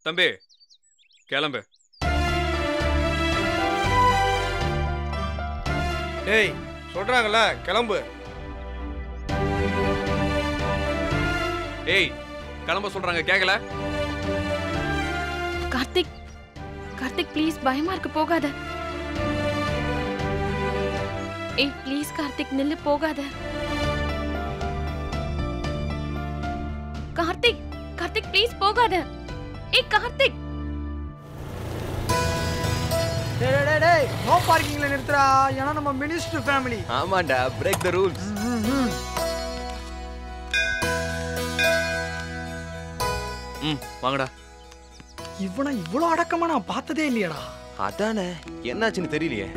தம்பி கிளம்பு டேய் சொல்றாங்கல்ல கிளம்பு ஏய் கிளம்ப சொல்றாங்க கேட்கல கார்த்திக் கார்த்திக் ப்ளீஸ் பயமா இருக்கு போகாத ஏய் ப்ளீஸ் கார்த்திக் நில்லு போகாத கார்த்திக் கார்த்திக் ப்ளீஸ் போகாத ஏய் கார்த்திக் டேய் டேய், டேய் டேய் நோ பார்க்கிங்ல நிறுத்துறா ஏன்னா நம்ம மினிஸ்டர் ஃபேமிலி ஆமாண்டா பிரேக் த ரூல்ஸ் ம் வாங்கடா இவனை இவ்வளவு அடக்கமா நான் பார்த்ததே இல்லையடா அதானே என்னாச்சுன்னு தெரியலையே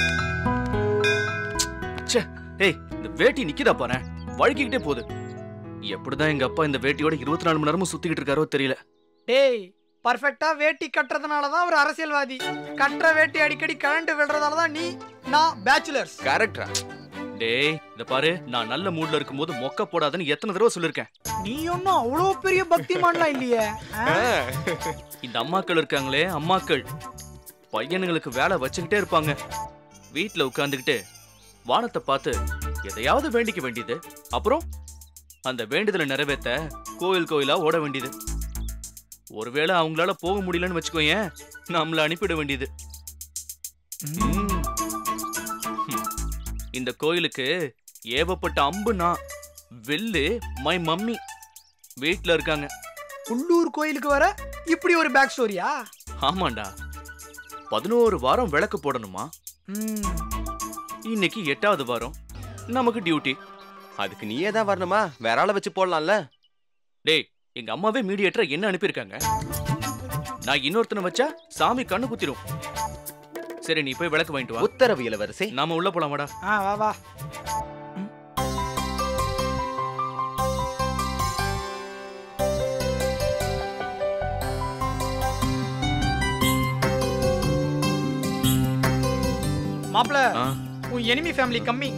ச்சே ஏய் இந்த வேட்டி நிக்குதா பாரு வழுக்கிக்கிட்டே போகுது எப்படிதான் எங்க அப்பா இந்த வேட்டியோட இருபத்தி நாலு மணி நேரமும் சுத்திக்கிட்டு இருக்காரோ தெரியல டேய் பர்ஃபெக்ட்டா வேட்டி கட்டுறதுனால தான் அவர் அரசியல்வாதி கட்டுற வேட்டி அடிக்கடி கரண்ட் விடுறதால தான் நீ நான் பேச்சுலர்ஸ் கரெக்டா டேய் இத பாரு நான் நல்ல மூட்ல இருக்கும்போது மொக்க போடாதன்னு எத்தனை தடவை சொல்லிருக்கேன் நீ ஒன்றும் அவ்வளோ பெரிய பக்திமான்லாம் இல்லையே ஆ? இந்த அம்மாக்கள் இருக்காங்களே அம்மாக்கள் பையனுங்களுக்கு வேலை வச்சுக்கிட்டே இருப்பாங்க வீட்ல உட்காந்துக்கிட்டு வானத்தை பார்த்து எதையாவது வேண்டிக்க வேண்டியது அப்புறம் அந்த வேண்டுதலை நிறைவேத்த கோயில் கோயிலா ஓட வேண்டியது ஒருவேளை அவங்களால போக முடியலன்னு வச்சுக்கோயேன் நம்மள அனுப்பிட வேண்டியது ம். ம். இந்த கோயிலுக்கு ஏவப்பட்ட அம்பு நான் வெல்லு மை மம்மி வீட்ல இருக்காங்க உள்ளூர் கோயிலுக்கு வர இப்படி ஒரு பேக் ஸ்டோரியா ஆமாண்டா பதினோரு வாரம் விளக்கு போடணுமா ம் இன்னைக்கு எட்டாவது வாரம் நமக்கு டியூட்டி அதுக்கு நீயே தான் வரணுமா வேற ஆளை வச்சு போடலாம்ல டேய் எங்க அம்மாவே மீடியேட்டரை என்ன அனுப்பியிருக்காங்க நான் இன்னொருத்தனை வச்சா சாமி கண்ணு குத்திரும் சரி நீ போய் விளக்கு வாங்கிட்டு வா உத்தரவு இளவரசி நாம உள்ள போலாம் வாடா ஆ வா வா மாப்பிள ஆ, உன் எனிமி ஃபேமிலி கம்மி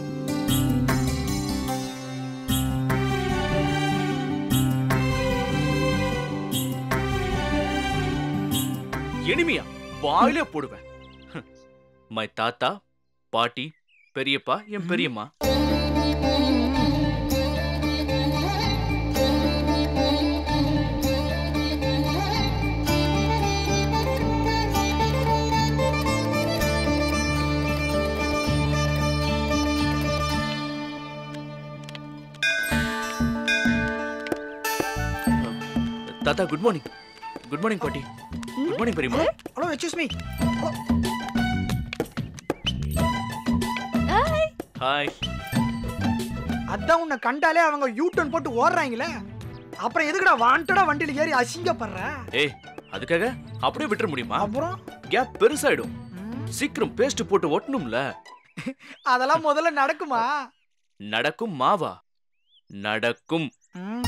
எனிமியா வாயிலே போடுவேன் மை தாத்தா பாட்டி பெரியப்பா என் பெரியம்மா தாத்தா குட் மார்னிங் குட் மார்னிங் பாட்டி குட் மார்னிங் பெரியம்மா ஹலோ எக்ஸ்கூஸ் மீ ஹாய் அதான் உன்னை கண்டாலே அவங்க யூ டர்ன் போட்டு ஓடுறாங்களே அப்புறம் எதுக்குடா வாண்டடா வண்டியில ஏறி அசிங்கப்படுற ஏய் அதுக்காக அப்படியே விட்டுற முடியுமா அப்புறம் கேப் பெருசாயிடும் ம், சீக்கிரம் பேஸ்ட் போட்டு ஒட்டணும்ல அதெல்லாம் முதல்ல நடக்குமா நடக்கும் மாவா நடக்கும் ம்,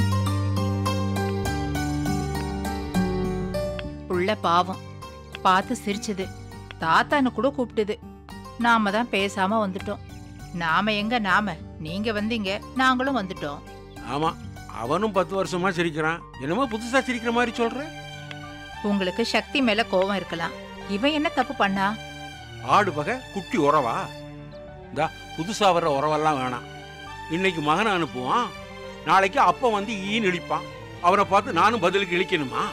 புள்ள பாவம் பார்த்து சிரிச்சது தாத்தான்னு கூட கூப்பிட்டுது நாம தான் பேசாம வந்துட்டோம் நாம எங்க நாம நீங்க வந்தீங்க நாங்களும் வந்துட்டோம் ஆமா அவனும் பத்து வருஷமா சிரிக்கிறான் என்னமோ புதுசா சிரிக்கிற மாதிரி சொல்ற உங்களுக்கு சக்தி மேல கோவம் இருக்கலாம் இவன் என்ன தப்பு பண்ணா ஆடு பகை குட்டி உறவா இந்தா புதுசா வர்ற உறவெல்லாம் வேணாம் இன்னைக்கு மகனை அனுப்புவான் நாளைக்கு அப்பா வந்து ஈன்னு இழிப்பான் அவனை பார்த்து நானும் பதிலுக்கு இழிக்கணுமா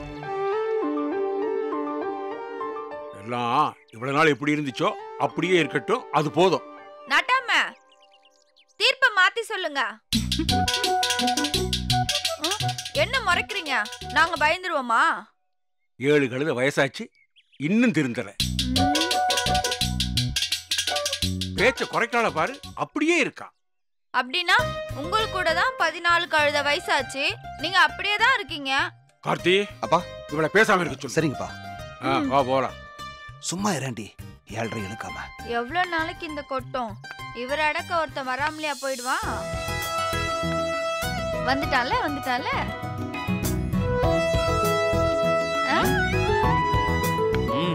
எல்லாம் இவ்வளவு நாள் எப்படி இருந்துச்சோ அப்படியே இருக்கட்டும் அது போதும் நட்டாம தீர்ப்ப மாத்தி சொல்லுங்க ம், என்ன முறைக்கிறீங்க நாங்க பயந்துருவோமா ஏழு கழுத வயசாச்சு இன்னும் திருந்தல பேச்ச குறைக்கால பாரு அப்படியே இருக்கா அப்படின்னா உங்களுக்கு கூட தான் பதினாலு கழுத வயசாச்சு நீங்க அப்படியே தான் இருக்கீங்க கார்த்தி அப்பா. இவளை பேசாம இருக்க சொல்லு சரிங்கப்பா ஆ, வா போலாம் சும்மா இறண்டி ஏழ்ரை இழுக்காம எவ்வளவு நாளைக்கு இந்த கொட்டம் இவர் அடக்க ஒருத்தன் வராமலையா போயிடுவான் வந்துட்டான்ல வந்துட்டான்ல ஆ? ம்,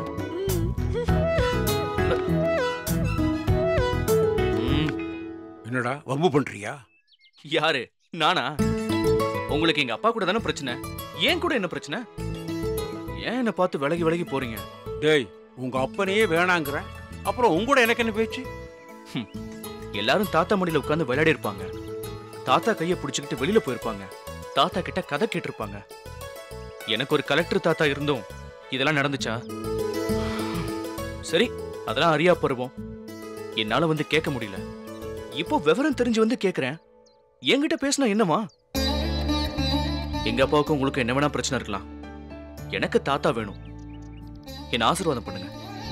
ம். என்னடா வம்பு பண்றியா யாரு நானா உங்களுக்கு எங்க அப்பா கூட தானே பிரச்சனை ஏன் கூட என்ன பிரச்சனை ஏன் என்ன பார்த்து விலகி விலகி போறீங்க டேய் உங்க அப்பனையே வேணாங்கிற அப்புறம் உங்கூட எனக்கு என்ன பேச்சு எல்லாரும் தாத்தா மடியில உட்கார்ந்து விளையாடி இருப்பாங்க தாத்தா கையை பிடிச்சுக்கிட்டு வெளியில போயிருப்பாங்க தாத்தா கிட்ட கதை கேட்டிருப்பாங்க எனக்கு ஒரு கலெக்டர் தாத்தா இருந்தும் இதெல்லாம் நடந்துச்சா சரி அதெல்லாம் அறியா பருவம் என்னால வந்து கேட்க முடியல இப்போ விவரம் தெரிஞ்சு வந்து கேக்குறேன் என்கிட்ட பேசினா என்னமா எங்க அப்பாவுக்கும் உங்களுக்கு என்ன வேணா பிரச்சனை இருக்கலாம் எனக்கு தாத்தா வேணும் என்ன ஆசீர்வாதம் பண்ணுங்க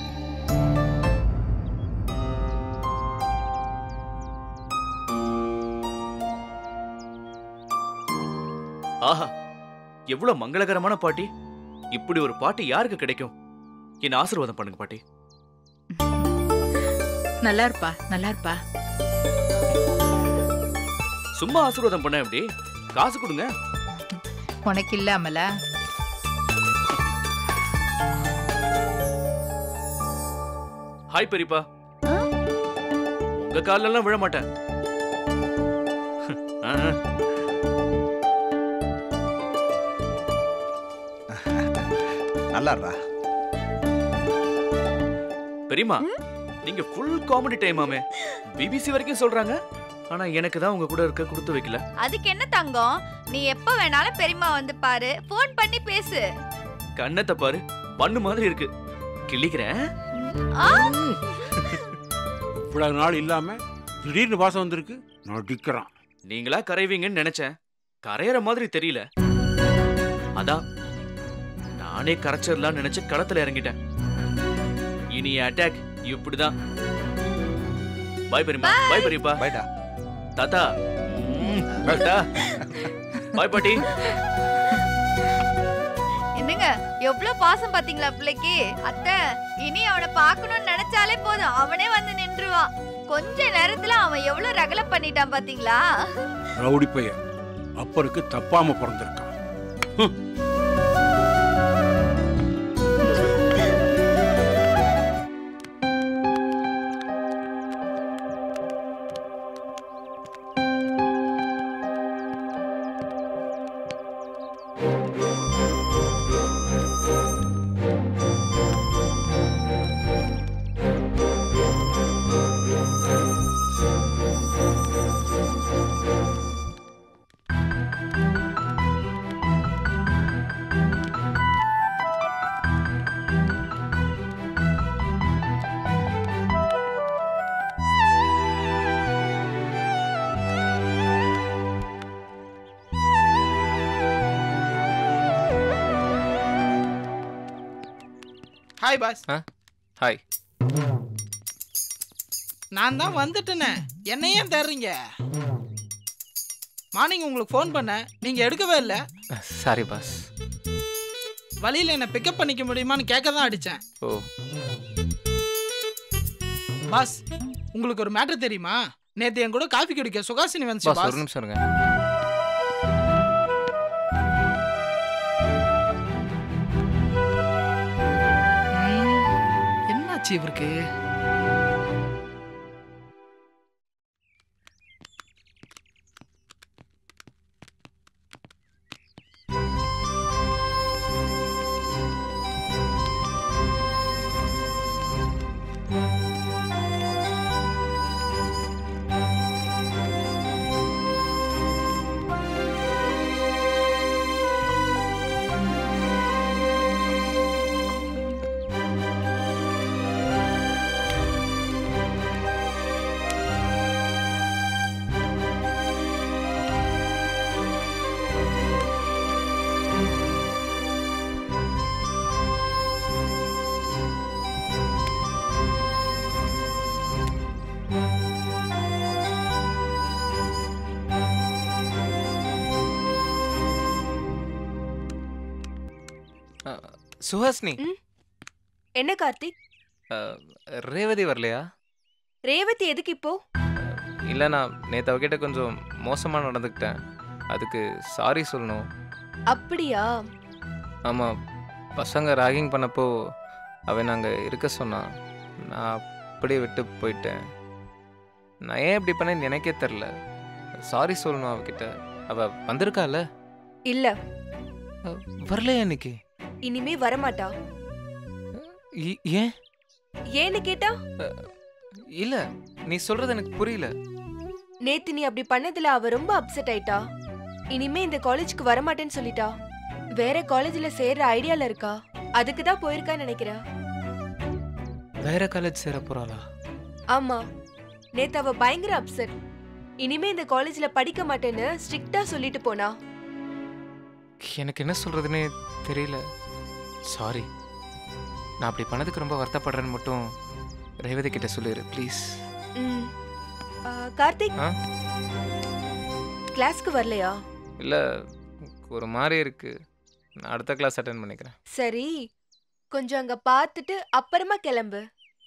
ஆஹா எவ்வளவு மங்களகரமான பாட்டி இப்படி ஒரு பாட்டு யாருக்கு கிடைக்கும் என்ன ஆசீர்வாதம் பண்ணுங்க பாட்டி நல்லா இருப்பா நல்லா இருப்பா சும்மா ஆசீர்வாதம் பண்ண எப்படி காசு கொடுங்க உனக்கு இல்லாமலா ஹாய் பெரியப்பா உங்க கால்ல எல்லாம் விழ மாட்டேன் ஆ, ஆ. நல்லாடுறா பெரியம்மா நீங்க ஃபுல் காமெடி டைம் ஆமே பிபிசி வரைக்கும் சொல்றாங்க ஆனா எனக்கு தான் உங்க கூட இருக்க கொடுத்து வைக்கல அதுக்கு என்ன தங்கம் நீ எப்ப வேணாலும் பெரியம்மா வந்து பாரு ஃபோன் பண்ணி பேசு கண்ணத்தை பாரு பண்ணு மாதிரி இருக்கு கிள்ளிக்கிறேன் ஆ, இவ்வளவு நாள் இல்லாம திடீர்னு வாசம் வந்திருக்கு நடிக்கிறான் நீங்களா கரைவீங்கன்னு நினைச்சேன் கரையற மாதிரி தெரியல அதான் நானே கரைச்சிடலாம்னு நினைச்சு களத்துல இறங்கிட்டேன் இனி அட்டாக் இப்படிதான் பாய் பெரியம்மா பாய் பெரியப்பா பைடா தாத்தா ம், தாத்தா பாய் பாட்டி என்னங்க எவ்வளவு பாசம் பாத்தீங்களா பிள்ளைக்கு அத்தை இனி அவனை பார்க்கணும்னு நினைச்சாலே போதும் அவனே வந்து நின்றுவான் கொஞ்ச நேரத்துல அவன் எவ்வளவு ரகல பண்ணிட்டான் பாத்தீங்களா ரவுடி பையன் அப்பருக்கு தப்பாம பிறந்திருக்கான் ஹாய் பாஸ் ஹாய் நான் தான் வந்துட்டேனே என்ன ஏன் தர்றீங்க மார்னிங் உங்களுக்கு ஃபோன் பண்ணேன் நீங்க எடுக்கவே இல்லை சாரி பாஸ் வழியில என்ன பிக்கப் பண்ணிக்க முடியுமான்னு கேட்க தான் அடிச்சேன் ஓ பாஸ் உங்களுக்கு ஒரு மேட்டர் தெரியுமா நேத்து என் கூட காஃபி குடிக்க சுகாசினி வந்துச்சு பாஸ் ஒரு பாஸ் நிமிஷம் இருங்க ம், என்னாச்சு இவருக்கு சுஹாஸ்னி என்ன கார்த்திக் அஹ், ரேவதி வரலையா ரேவதி எதுக்கு இப்போ இல்லை நான் நேற்று அவகிட்ட கொஞ்சம் மோசமாக நடந்துக்கிட்டேன் அதுக்கு சாரி சொல்லணும் அப்படியா ஆமாம் பசங்க ராகிங் பண்ணப்போ அவன் அங்கே இருக்க சொன்னான் நான் அப்படியே விட்டு போயிட்டேன் நான் ஏன் இப்படி பண்ணேன்னு எனக்கே தெரில சாரி சொல்லணும் அவகிட்ட அவ வந்திருக்கால இல்ல வரலையா இன்னைக்கு இனிமே வரமாட்டா இ- ஏன் ஏன்னு கேட்டா இல்ல நீ சொல்றது எனக்கு புரியல நேத்து நீ அப்படி பண்ணதுல அவ ரொம்ப அப்செட் ஆயிட்டா இனிமே இந்த காலேஜ்க்கு வரமாட்டேன்னு சொல்லிட்டா வேற காலேஜ்ல சேர்ற ஐடியால இருக்கா அதுக்கு தான் போயிருக்கான்னு நினைக்கிறேன் வேற காலேஜ் சேர போறாளா ஆமா நேத்து அவ பயங்கர அப்செட் இனிமே இந்த காலேஜ்ல படிக்க மாட்டேன்னு ஸ்ட்ரிக்ட்டா சொல்லிட்டு போனா எனக்கு என்ன சொல்றதுன்னே தெரியல சாரி நான் அப்படி பண்ணதுக்கு ரொம்ப வருத்தப்படுறேன்னு மட்டும் ரேவதி கிட்ட சொல்லிடு ப்ளீஸ் ம். ஆ, கார்த்திக் ஆ கிளாஸ்க்கு வரலையா இல்லை ஒரு மாதிரி இருக்கு நான் அடுத்த கிளாஸ் அட்டன் பண்ணிக்கிறேன் சரி கொஞ்சம் அங்க பார்த்துட்டு அப்புறமா கிளம்பு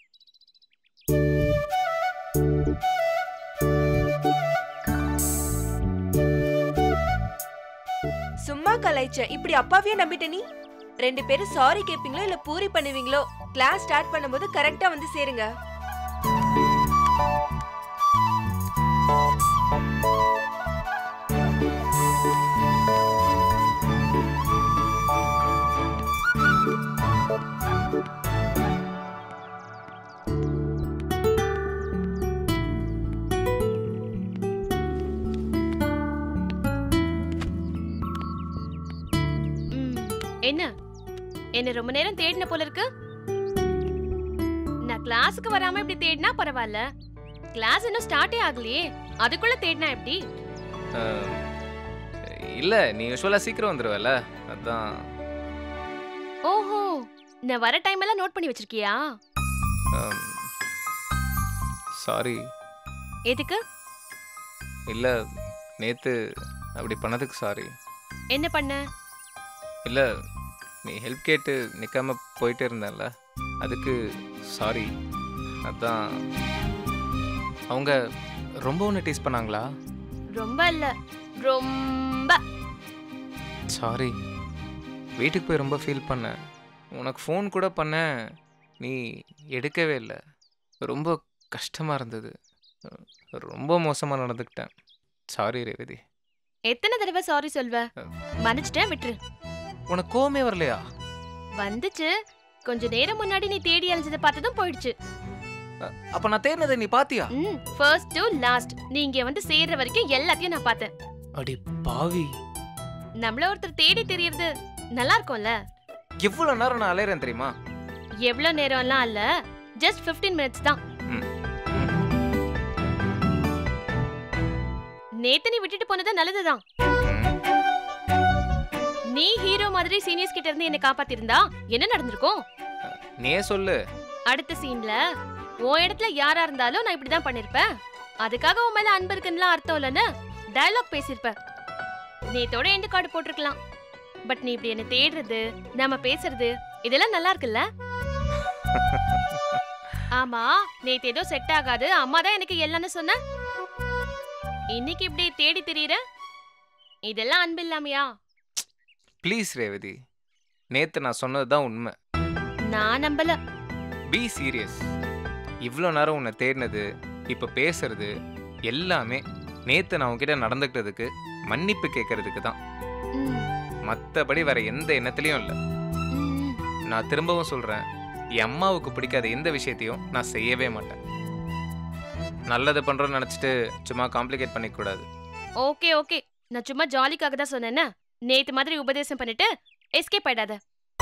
சும்மா கலாய்ச்ச இப்படி அப்பாவியா நம்பிட்ட நீ ரெண்டு பேரும் சாரி கேப்பீங்களோ இல்ல பூரி பண்ணுவீங்களோ கிளாஸ் ஸ்டார்ட் பண்ணும்போது கரெக்டா வந்து சேருங்க ம், என்ன என்ன ரொம்ப நேரம் தேடின போல இருக்கு நான் கிளாஸுக்கு வராம இப்படி தேடினா பரவாயில்ல கிளாஸ் இன்னும் ஸ்டார்ட்டே ஆகலையே அதுக்குள்ள தேடினா எப்படி இல்லை நீ யூஸ்வலாக சீக்கிரம் வந்துடுவல அதான் ஓஹோ நான் வர டைம் எல்லாம் நோட் பண்ணி வச்சிருக்கியா சாரி எதுக்கு இல்லை நேற்று அப்படி பண்ணதுக்கு சாரி என்ன பண்ண இல்லை நீ ஹெல்ப் கேட்டு நிற்காம போயிட்டே இருந்தல்ல அதுக்கு சாரி அதான் அவங்க ரொம்ப ஒன்று டீஸ் பண்ணாங்களா ரொம்ப இல்ல ரொம்ப சாரி வீட்டுக்கு போய் ரொம்ப ஃபீல் பண்ணேன் உனக்கு ஃபோன் கூட பண்ணேன் நீ எடுக்கவே இல்லை ரொம்ப கஷ்டமாக இருந்தது ரொம்ப மோசமாக நடந்துக்கிட்டேன் சாரி ரேவதி எத்தனை தடவை சாரி சொல்வ மன்னிச்சிட்டேன் விட்டுரு உனக்கு கோவமே வரலையா வந்துச்சு கொஞ்ச நேரம் முன்னாடி நீ தேடி அலைஞ்சதை பார்த்ததும் போயிடுச்சு அப்போ நான் தேடினதை நீ பாத்தியா ம் ஃபர்ஸ்ட் டு லாஸ்ட் நீ இங்க வந்து சேர்ற வரைக்கும் எல்லாத்தையும் நான் பார்த்தேன் அடி பாவி நம்மள ஒருத்தர் தேடி தெரியறது நல்லா இருக்கும்ல எவ்வளோ நேரம் நான் அலையிறேன் தெரியுமா எவ்வளவு நேரம்லாம் இல்ல ஜஸ்ட் 15 மினிட்ஸ் தான் ம். நேத்து நீ விட்டுட்டு போனது நல்லதுதான் நீ ஹீரோ மாதிரி சீனியர்ஸ் கிட்ட இருந்து என்ன காப்பாத்திருந்தா என்ன நடந்திருக்கும் நீயே சொல்லு அடுத்த சீன்ல உன் இடத்துல யாரா இருந்தாலும் நான் இப்படிதான் பண்ணிருப்பேன் அதுக்காக உன் மேல அன்பு இருக்குன்னுலாம் அர்த்தம் இல்லைன்னு டயலாக் பேசியிருப்ப நேத்தோட எண்டு கார்டு போட்டிருக்கலாம் பட் நீ இப்படி என்ன தேடுறது நாம பேசுறது இதெல்லாம் நல்லா இருக்குல்ல ஆமா நேத்து ஏதோ செட் ஆகாது அம்மா தான் எனக்கு எல்லாம்னு சொன்ன இன்னைக்கு இப்படி தேடி திரியற இதெல்லாம் அன்பு இல்லாமையா ப்ளீஸ் ரேவதி நேத்து நான் சொன்னது தான் உண்மை நான் நம்பல பி சீரியஸ் இவ்வளோ நேரம் உன்னை தேடினது இப்போ பேசுறது எல்லாமே நேத்து நான் உன்கிட்ட நடந்துக்கிட்டதுக்கு மன்னிப்பு கேட்கறதுக்கு தான் மற்றபடி வேற எந்த எண்ணத்துலையும் இல்லை நான் திரும்பவும் சொல்கிறேன் என் அம்மாவுக்கு பிடிக்காத எந்த விஷயத்தையும் நான் செய்யவே மாட்டேன் நல்லது பண்ணுறோன்னு நினச்சிட்டு சும்மா காம்ப்ளிகேட் பண்ணிக்கூடாது ஓகே ஓகே நான் சும்மா ஜாலிக்காக தான் சொன்னேன்னா நேத்து மாதிரி உபதேசம் பண்ணிட்டு எஸ்கேப் ஆயிடாத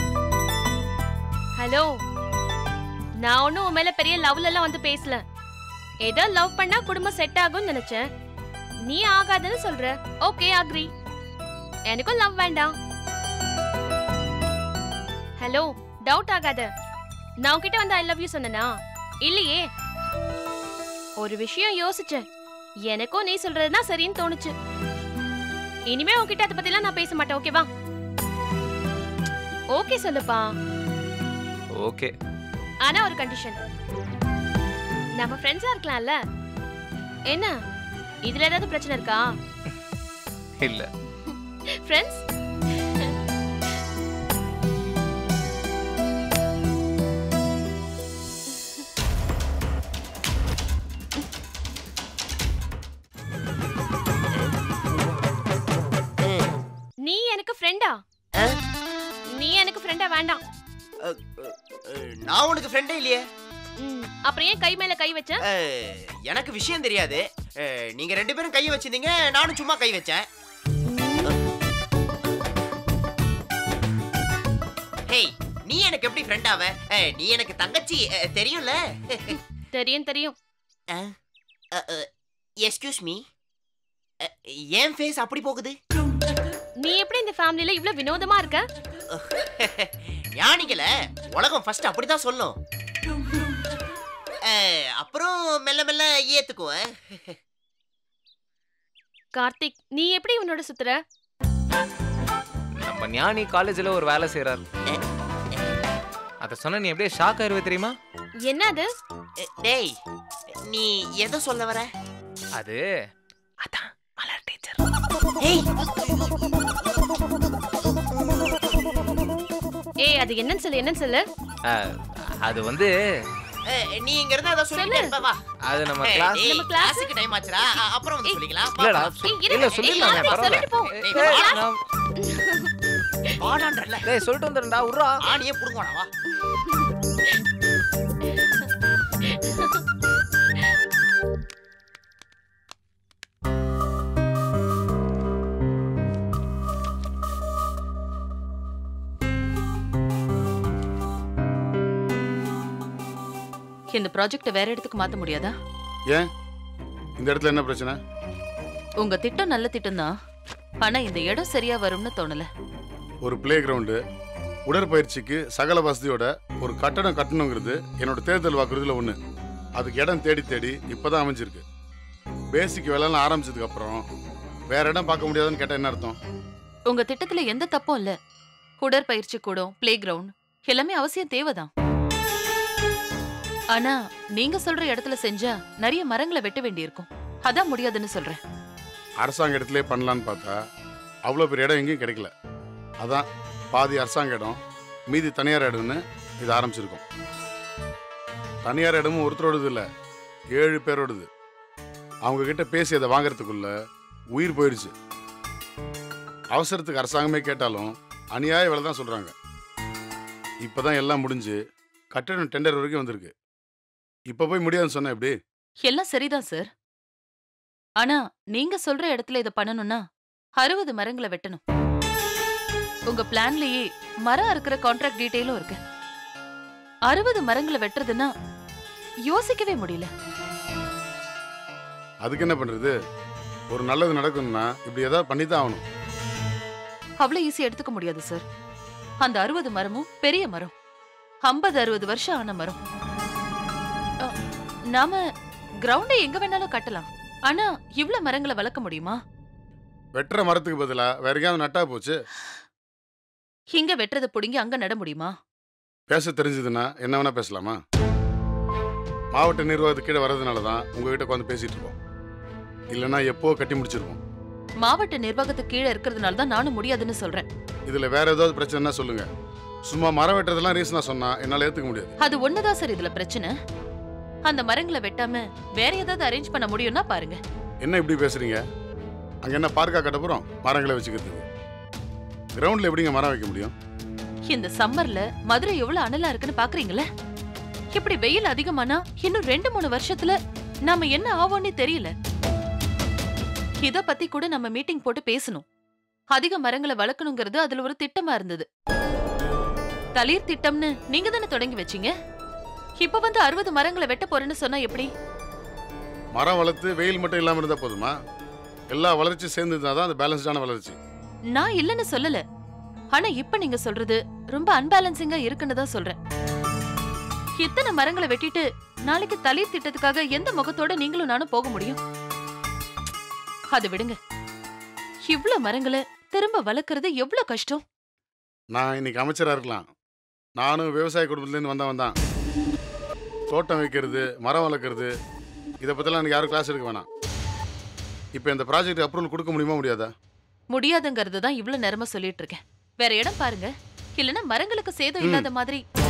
ஹலோ நான் ஒன்றும் உன் மேல பெரிய லவ்ல எல்லாம் வந்து பேசல ஏதோ லவ் பண்ணா குடும்பம் செட் ஆகும்னு நினைச்சேன் நீ ஆகாதுன்னு சொல்ற ஓகே அக்ரி எனக்கும் லவ் வேண்டாம் ஹலோ டவுட் ஆகாத நான் உன்கிட்ட வந்து ஐ லவ் யூ சொன்னனா இல்லையே ஒரு விஷயம் யோசிச்சேன் எனக்கும் நீ சொல்றதுதான் சரின்னு தோணுச்சு இனிமே உன்கிட்ட அதை பத்திலாம் நான் பேச மாட்டேன் ஓகேவா ஓகே சொல்லுப்பா ஓகே ஆனா ஒரு கண்டிஷன் நம்ம ஃப்ரெண்ட்ஸா இருக்கலாம்ல என்ன இதுல ஏதாவது பிரச்சனை இருக்கா இல்லை ஃப்ரெண்ட்ஸ் நீ எனக்கு ஃப்ரெண்டா நீ எனக்கு ஃப்ரெண்டா வேண்டாம் நான் உனக்கு ஃப்ரெண்டே இல்லையே ம், அப்புறம் ஏன் கை மேல கை வச்ச அஹ், எனக்கு விஷயம் தெரியாது அஹ், நீங்க ரெண்டு பேரும் கை வச்சிருந்தீங்க நானும் சும்மா கை வச்சேன் ஹேய் நீ எனக்கு எப்படி ஃப்ரெண்ட் ஆவ அஹ், நீ எனக்கு தங்கச்சி அஹ், தெரியும்ல தெரியும் தெரியும் எஸ்கியூஸ் மீ ஏன் ஃபேஸ் அப்படி போகுது நீ எப்படி இந்த ஃபேமிலில இவ்ளோ வினோதமா இருக்க ஞானிகள உலகம் ஃபர்ஸ்ட் அப்படிதான் சொல்லும் அஹ், அப்புறம் மெல்ல மெல்ல ஏத்துக்குவேன் கார்த்திக் நீ எப்படி உன்னோட சுத்துற நம்ம ஞானி காலேஜில் ஒரு வேலை செய்கிறார் அதை சொன்ன நீ எப்படியே ஷாக் ஆயிருவே தெரியுமா என்னது டேய் நீ எதை சொல்ல வர அது ஏய் ஏய் அது என்னன்னு சொல்லு என்னன்னு சொல்லு அஹ், அது வந்து அஹ், நீ இங்க இருந்து அத சொல்லிட்டே இருப்ப வா அது நம்ம ஏய், கிளாஸ் டேய், நம்ம class- கிளாஸுக்கு டைம் ஆச்சுடா அ- அப்புறம் வந்து சொல்லிக்கலாம் வா, இல்லடா வா. சொ- ஏய், இருங்க. இல்ல ஏய், சொல்லிடலாங்க யாருமே பரவாயில்ல சொல்லிட்டு போ. டேய், ஏய், வாடா. நான்- வாடான்றல டேய் சொல்லிட்டு வந்துடுறா உர்றா ஆணியே புடுங்கோடா வா இந்த ப்ராஜெக்ட வேற இடத்துக்கு மாத்த முடியாதா ஏன் இந்த இடத்துல என்ன பிரச்சனை உங்க திட்டம் நல்ல திட்டம் தான் ஆனா இந்த இடம் சரியா வரும்னு தோணல ஒரு பிளே கிரவுண்டு உடற்பயிற்சிக்கு சகல வசதியோட ஒரு கட்டடம் கட்டணுங்கிறது என்னோட தேர்தல் வாக்குறுதியில் ஒன்று அதுக்கு இடம் தேடி தேடி இப்போதான் அமைஞ்சிருக்கு பேசிக் வேலைலாம் ஆரம்பிச்சதுக்கு அப்புறம் வேற இடம் பார்க்க முடியாதுன்னு கேட்டால் என்ன அர்த்தம் உங்க திட்டத்துல எந்த தப்பும் இல்ல உடற்பயிற்சி கூடம் பிளே கிரவுண்ட் எல்லாமே அவசியம் தேவைதான் ஆனா நீங்க சொல்ற இடத்துல செஞ்சா நிறைய மரங்களை வெட்ட வேண்டியிருக்கும் அதான் முடியாதுன்னு சொல்றேன் அரசாங்க இடத்துலயே பண்ணலான்னு பார்த்தா அவ்வளோ பெரிய இடம் எங்கேயும் கிடைக்கல அதான் பாதி அரசாங்க இடம் மீதி தனியார் இடம்னு இது ஆரம்பிச்சிருக்கோம் தனியார் இடமும் ஒருத்தரோடது இல்லை ஏழு பேரோடது அவங்க கிட்ட பேசி அதை வாங்குறதுக்குள்ள உயிர் போயிடுச்சு அவசரத்துக்கு அரசாங்கமே கேட்டாலும் அநியாய விலை தான் சொல்கிறாங்க இப்போ தான் எல்லாம் முடிஞ்சு கட்டணம் டெண்டர் வரைக்கும் வந்திருக்கு இப்போ போய் முடியாதுன்னு சொன்னேன் எப்படி எல்லாம் சரிதான் சார் ஆனா நீங்க சொல்ற இடத்துல இதை பண்ணணும்னா அறுபது மரங்களை வெட்டணும் உங்க பிளான்லயே மரம் அறுக்கிற கான்ட்ராக்ட் டீடைலும் இருக்கு அறுபது மரங்களை வெட்டுறதுன்னா யோசிக்கவே முடியல அதுக்கு என்ன பண்ணுறது ஒரு நல்லது நடக்கணும்னா இப்படி ஏதாவது பண்ணி தான் ஆகணும் அவ்வளவு ஈஸியா எடுத்துக்க முடியாது சார் அந்த அறுபது மரமும் பெரிய மரம் ஐம்பது அறுபது வருஷம் ஆன மரம் அ, நாம கிரவுண்டை எங்க வேணாலும் கட்டலாம் ஆனா இவ்ளோ மரங்களை வளர்க்க முடியுமா வெட்டுற மரத்துக்கு பதிலாக வேற எங்கேயாவது நட்டா போச்சு இங்க வெட்டுறதை புடுங்கி அங்க நட முடியுமா பேச தெரிஞ்சதுன்னா என்ன வேணா பேசலாமா மாவட்ட நிர்வாகத்துக்கு கீழே வர்றதுனால தான் உங்ககிட்ட உட்காந்து பேசிட்டு இருக்கோம் இல்லைன்னா எப்போ கட்டி முடிச்சிருக்கோம் மாவட்ட நிர்வாகத்துக்கு கீழே இருக்கிறதுனால தான் நானும் முடியாதுன்னு சொல்றேன் இதில் வேற ஏதாவது பிரச்சனைனா சொல்லுங்க சும்மா மரம் வெட்டுறதெல்லாம் ரீசனா சொன்னா என்னால் ஏற்றுக்க முடியாது அது ஒண்ணுதான் சார் இதுல பிரச்சனை அந்த மரங்களை வெட்டாம வேற ஏதாவது அரேஞ்ச் பண்ண முடியும்னா பாருங்க என்ன இப்படி பேசுறீங்க அங்கே என்ன பார்க்கா கட்ட போகிறோம் மரங்களை வச்சுக்கிறதுக்கு கிரவுண்டில் எப்படிங்க மரம் வைக்க முடியும் இந்த சம்மர்ல மதுரை எவ்வளவு அனலா இருக்குன்னு பாக்குறீங்களே இப்படி வெயில் அதிகமானா இன்னும் ரெண்டு மூணு வருஷத்துல நாம என்ன ஆவோம்னே தெரியல இத பத்தி கூட நம்ம மீட்டிங் போட்டு பேசணும் அதிக மரங்களை வளர்க்கணுங்கிறது அதுல ஒரு திட்டமா இருந்தது தளிர் திட்டம்னு நீங்க தானே தொடங்கி வச்சீங்க இப்ப வந்து அறுபது மரங்களை வெட்ட போறேன்னு சொன்னா எப்படி மரம் வளர்த்து வெயில் மட்டும் இல்லாமல் இருந்தால் போதுமா எல்லா வளர்ச்சி சேர்ந்து இருந்தால் தான் அது பேலன்ஸ்டான வளர்ச்சி நான் இல்லைன்னு சொல்லல ஆனா இப்ப நீங்க சொல்றது ரொம்ப அன்பேலன்சிங்கா இருக்குன்னு தான் சொல்றேன் இத்தனை மரங்களை வெட்டிட்டு நாளைக்கு தளிர் திட்டத்துக்காக எந்த முகத்தோட நீங்களும் நானும் போக முடியும் அது விடுங்க இவ்ளோ மரங்களை திரும்ப வளர்க்கறது எவ்வளவு கஷ்டம் நான் இன்னைக்கு அமைச்சராக இருக்கலாம் நானும் விவசாய குடும்பத்துலேருந்து வந்தவன் தான் தோட்டம் வைக்கிறது மரம் வளர்க்குறது இதை பற்றிலாம் எனக்கு யாரும் கிளாஸ் எடுக்க வேணாம் இப்போ இந்த ப்ராஜெக்ட் அப்ரூவல் கொடுக்க முடியுமா முடியாதா முடியாதுங்கிறது தான் இவ்வளவு நேரமா சொல்லிட்டு இருக்கேன் வேற இடம் பாருங்க இல்லனா மரங்களுக்கு சேதம் ம். இல்லாத மாதிரி